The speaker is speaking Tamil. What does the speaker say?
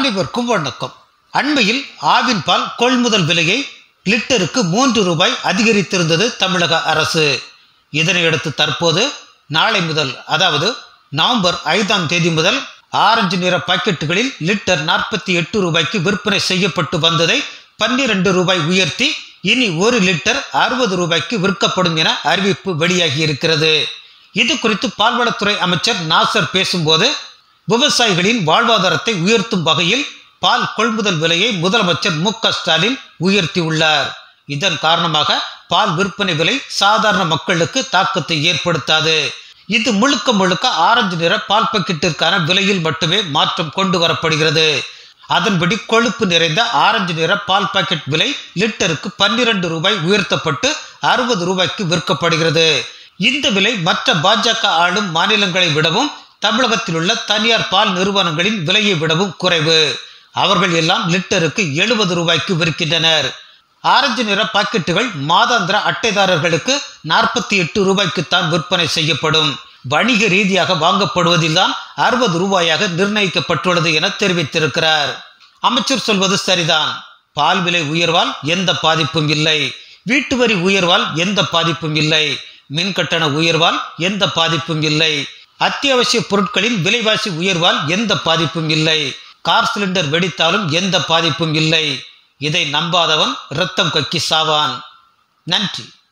அனைவருக்கும் வணக்கம் அண்மையில் ஆவின் பால் கொள்முதல் விலையை லிட்டருக்கு மூன்று ரூபாய் அதிகரித்திருந்தது தமிழக அரசு இதனையடுத்து தற்போது நாளை முதல் அதாவது நவம்பர் ஐந்தாம் தேதி முதல் ஆரஞ்சு நிற பாக்கெட்டுகளில் லிட்டர் நாற்பத்தி எட்டு ரூபாய்க்கு விற்பனை செய்யப்பட்டு வந்ததை பன்னிரண்டு ரூபாய் உயர்த்தி இனி ஒரு லிட்டர் அறுபது ரூபாய்க்கு விற்கப்படும் என அறிவிப்பு வெளியாகி இருக்கிறது இது குறித்து பால்வளத்துறை அமைச்சர் நாசர் பேசும்போது விவசாயிகளின் வாழ்வாதாரத்தை உயர்த்தும் வகையில் பால் கொள்முதல் விலையை முதலமைச்சர் மு க ஸ்டாலின் உயர்த்தியுள்ளார் இதன் காரணமாக பால் விற்பனை விலை சாதாரண மக்களுக்கு தாக்கத்தை ஏற்படுத்தாது இது முழுக்க முழுக்க ஆரஞ்சு நிற பால் பாக்கெட்டிற்கான விலையில் மட்டுமே மாற்றம் கொண்டு வரப்படுகிறது அதன்படி கொழுப்பு நிறைந்த ஆரஞ்சு நிற பால் பாக்கெட் விலை லிட்டருக்கு பன்னிரண்டு ரூபாய் உயர்த்தப்பட்டு அறுபது ரூபாய்க்கு விற்கப்படுகிறது இந்த விலை மற்ற பாஜக ஆளும் மாநிலங்களை விடவும் தமிழகத்தில் உள்ள தனியார் பால் நிறுவனங்களின் விலையை விடவும் குறைவு அவர்கள் எல்லாம் லிட்டருக்கு எழுபது ரூபாய்க்கு விற்கின்றனர் ஆரஞ்சு நிற பாக்கெட்டுகள் மாதாந்திர அட்டைதாரர்களுக்கு நாற்பத்தி எட்டு ரூபாய்க்குத்தான் விற்பனை செய்யப்படும் வணிக ரீதியாக வாங்கப்படுவதில்தான் அறுபது ரூபாயாக நிர்ணயிக்கப்பட்டுள்ளது என தெரிவித்திருக்கிறார் அமைச்சர் சொல்வது சரிதான் பால் விலை உயர்வால் எந்த பாதிப்பும் இல்லை வீட்டு வரி உயர்வால் எந்த பாதிப்பும் இல்லை மின் கட்டண உயர்வால் எந்த பாதிப்பும் இல்லை அத்தியாவசிய பொருட்களின் விலைவாசி உயர்வால் எந்த பாதிப்பும் இல்லை கார் சிலிண்டர் வெடித்தாலும் எந்த பாதிப்பும் இல்லை இதை நம்பாதவன் இரத்தம் கக்கி சாவான் நன்றி